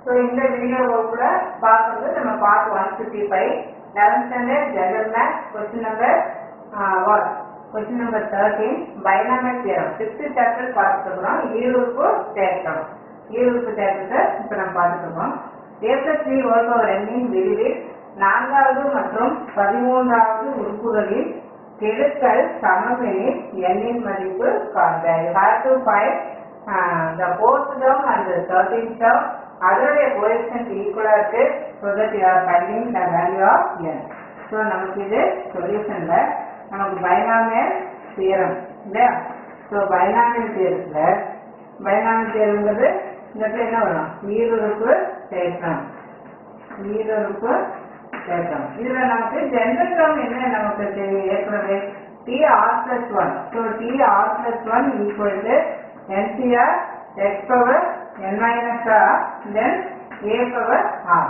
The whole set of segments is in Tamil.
ஸோ இந்த வீடியோ வகுப்புல பார்க்கறது நம்ம part one fifty five eleventh standard general math question number what question number thirteen binomial theorem fifth chapter பார்த்துருக்கிறோம் ஈருறுப்பு தேற்றம் ஈருறுப்பு தேற்றத்தை இப்போ நம்ம பார்த்துருக்கோம் A plus B whole power எண்ணின் விரிவில் நான்காவது மற்றும் பதிமூன்றாவது உறுப்புகளில் கெழுக்கள் சமமெனில் எண்ணின் மதிப்பு காண்க you have to find the fourth term and the thirteenth term அதனுடைய கோஎஃபிஷியன்ட் ஈக்குவலா இருக்கு so that you are finding the value of n so நமக்கு இது சொல்யூஷன்ல நமக்கு பைனாமியல் தியரம் இல்லையா ஸோ பைனாமியல் தியரத்துல பைனாமியல் தியரம்ங்கிறது இந்த இடத்துல என்ன வரும் ஈருறுப்பு தேற்றம் ஈருறுப்பு தேற்றம் இதுல நமக்கு ஜென்ரல் டேர்ம் என்ன நமக்கு தெரியும் ஏற்கனவே T R plus one so T R plus one equal to nCr X power N minus R then A power R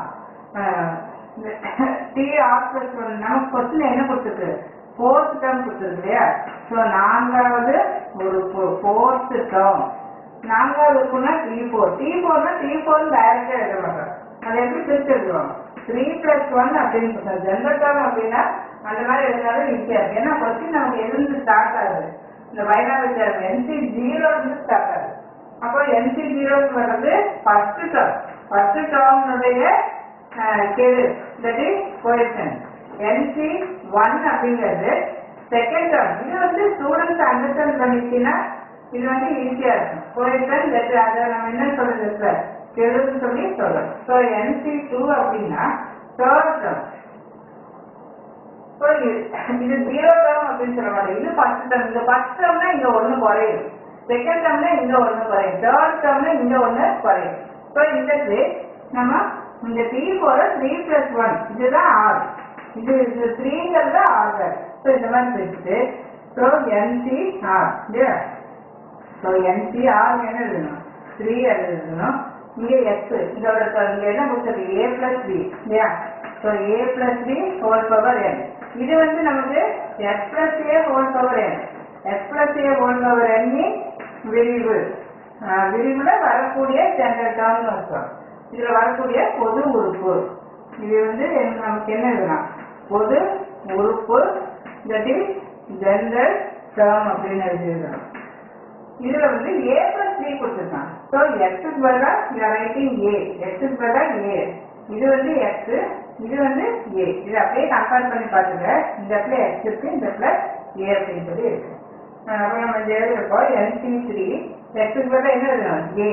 T R plus one நமக்கு கொஸ்டின் என்ன கொடுத்துருக்கு ஃபோர்த் டேர்ம் கொடுத்துருக்கு இல்லையா ஸோ நான்காவது ஒரு ஃபோர்த் டேர்ம் நான்காவது இருக்குன்னா டி ஃபோர் டி ஃபோர்னா டி ஃபோர் டைரக்டா எழுத மாட்டோம் அதை எப்படி பிரிச்சு எழுதுவோம் த்ரீ பிளஸ் ஒன் அப்படின்னு ஜென்ரல் டேர்ம் அப்படின்னா அந்த மாதிரி எழுதினாலும் ஈஸியா இருக்கு ஏன்னா கொஸ்டின் நமக்கு எதிர்ந்து ஸ்டார்ட் ஆகுது இந்த வைனாவில் டேர்ம் என்சி ஜீரோ இருந்து ஸ்டார்ட் ஆகுது அப்போ என்சி ஜீரோக்கு வர்றது ஃபர்ஸ்ட் டேர்ம் ஃபர்ஸ்ட் டேர்ம்னுடைய கெழு that is coefficient nC one அப்படிங்கிறது செகண்ட் டேர்ம் இது வந்து ஸ்டூடெண்ட்ஸ் அண்டர்ஸ்டாண்ட் பண்ணிச்சுன்னா இது வந்து ஈஸியா இருக்கும் கோஎஃபிஷியன்ட் தட் அதை நம்ம என்ன சொல்றது சார் கெழுன்னு சொல்லி சொல்றோம் ஸோ என்சி டூ அப்படின்னா தேர்ட் டேர்ம் ஸோ இது ஜீரோ டேர்ம் அப்படின்னு சொல்ல மாட்டேன் இது ஃபர்ஸ்ட் டேர்ம் இந்த ஃபர்ஸ்ட் டேர்ம்னா இங்க ஒண்ணு குறையும் செகண்ட் டேர்ம்ல இங்க ஒண்ணு குறையும் தேர்ட் டேர்ம்ல இங்க ஒண்ணு குறையும் ஸோ இந்த கேஸ் நம்ம இந்த three four three plus one இதுதான் ஆர் இது இது த்ரீங்கிறது ஆர்டர் ஸோ இந்த மாதிரி பிரிச்சுட்டு ஸோ என்சி ஆர் இல்லையா ஸோ என்சி ஆர் என்ன எழுதணும் த்ரீ எழுதணும் இங்கே எக்ஸ் இதோட இங்க என்ன கொடுத்துருக்கு ஏ பிளஸ் பி இல்லையா so A plus B whole power N இது வந்து நமக்கு X plus A whole power N X plus A whole power எண்ணின் விரிவு ஆஹ் விரிவுல வரக்கூடிய ஜெனரல் டேர்ம்னு அர்த்தம் இதுல வரக்கூடிய பொது உறுப்பு இது வந்து என்ன- நமக்கு என்ன எழுதலாம் பொது உறுப்பு தட் இஸ் ஜெனரல் டேர்ம் அப்படின்னு எழுதிருக்கணும் இதுல வந்து ஏ பிளஸ் பி கொடுத்துருக்காங்க ஸோ எக்ஸுக்கு பதிலா ரைட்டிங் ஏ எக்ஸுக்கு பதிலா ஏ இது வந்து எக்ஸ் இது வந்து ஏ இது அப்படியே கம்பேர் பண்ணி பாத்துங்க இந்த இடத்துல எக்ஸ் இருக்கு இந்த இடத்துல ஏ அப்படின்னு சொல்லி இருக்கு அப்புறம் நம்ம இந்த எழுதிருக்கோம் என்சி த்ரீ எக்ஸுக்கு பதிலா என்ன எழுதணும் A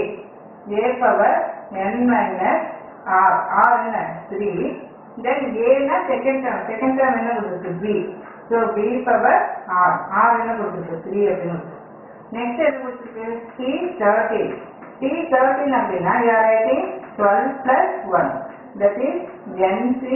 A power N minus R R என்ன த்ரீ தென் ஏனா செகண்ட் டேர்ம் செகண்ட் டேர்ம் என்ன கொடுத்துருக்கு B so B power R R என்ன கொடுத்துருக்கு த்ரீ அப்படின்னு கொடுத்துருக்கு நெக்ஸ்ட் எது கொடுத்துருக்கு டி தேர்ட்டீன் டி தேர்ட்டீன் அப்படின்னா you are writing twelve plus one that is nC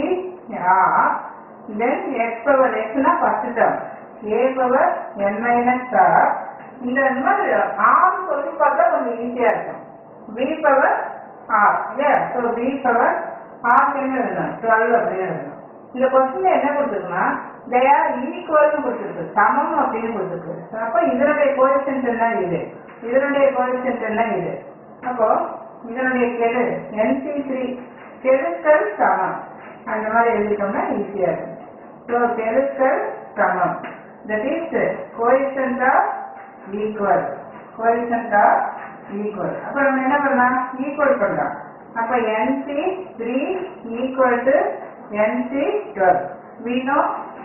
R then X power எக்ஸ்னா first term A power N minus R இந்த மாதிரி ஆர் சொல்லி பார்த்தா கொஞ்சம் ஈஸியா இருக்கும் பி பவர் ஆர் இல்லையா ஸோ பி பவர் ஆர் என்ன எழுதணும் டுவெல் அப்படின்னு எழுதணும் இந்த கொஸ்டின்ல என்ன கொடுத்துருக்குன்னா தே ஆர் ஈக்குவல்னு கொடுத்துருக்கு சமம் அப்படின்னு கொடுத்துருக்கு அப்போ இதனுடைய கோஎஃபிஷியன்ட் என்ன இது இதனுடைய கோஎஃபிஷியன்ட் என்ன இது அப்போ இதனுடைய கெழு என்சி த்ரீ கெழுக்கள் சமம் அந்த மாதிரி எழுதிட்டோம்னா ஈஸியா இருக்கும் ஸோ கெழுக்கள் சமம் that is coefficient of equal coefficient of equal அப்போ நம்ம என்ன பண்ணலாம் ஈக்குவல் பண்ணலாம் அப்ப NC 3 equal to NC 12. We know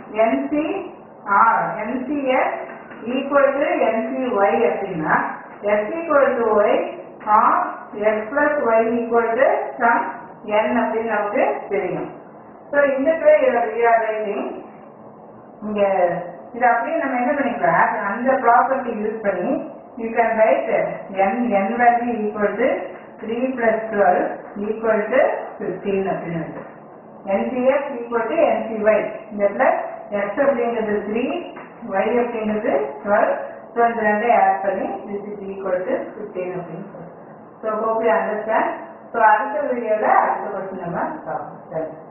NC R, NCX equal to NCY அப்படின்னா X equal to Y or X plus Y equal to some N அப்படின்னு நமக்கு தெரியும் ஸோ இந்த ரைட்டிங் இங்க இது அப்படியே நம்ம என்ன பண்ணிக்கலாம் அந்த ப்ராப்பர்ட்டி யூஸ் பண்ணி you can write n n value equal to three plus twelve equal to fifteen அப்படின்னு இருக்கு NCX ஈக்குவல் டு NCY இந்த இடத்துல x அப்படிங்கிறது த்ரீ y அப்படிங்கிறது டுவெல் ஸோ இந்த ரெண்டையும் ஆட் பண்ணி this is equal to fifteen அப்படின்னு சொல்லுவோம் so hope you understand so அடுத்த வீடியோவில் அடுத்த கொஸ்டின் நம்ம பார்ப்போம் சரி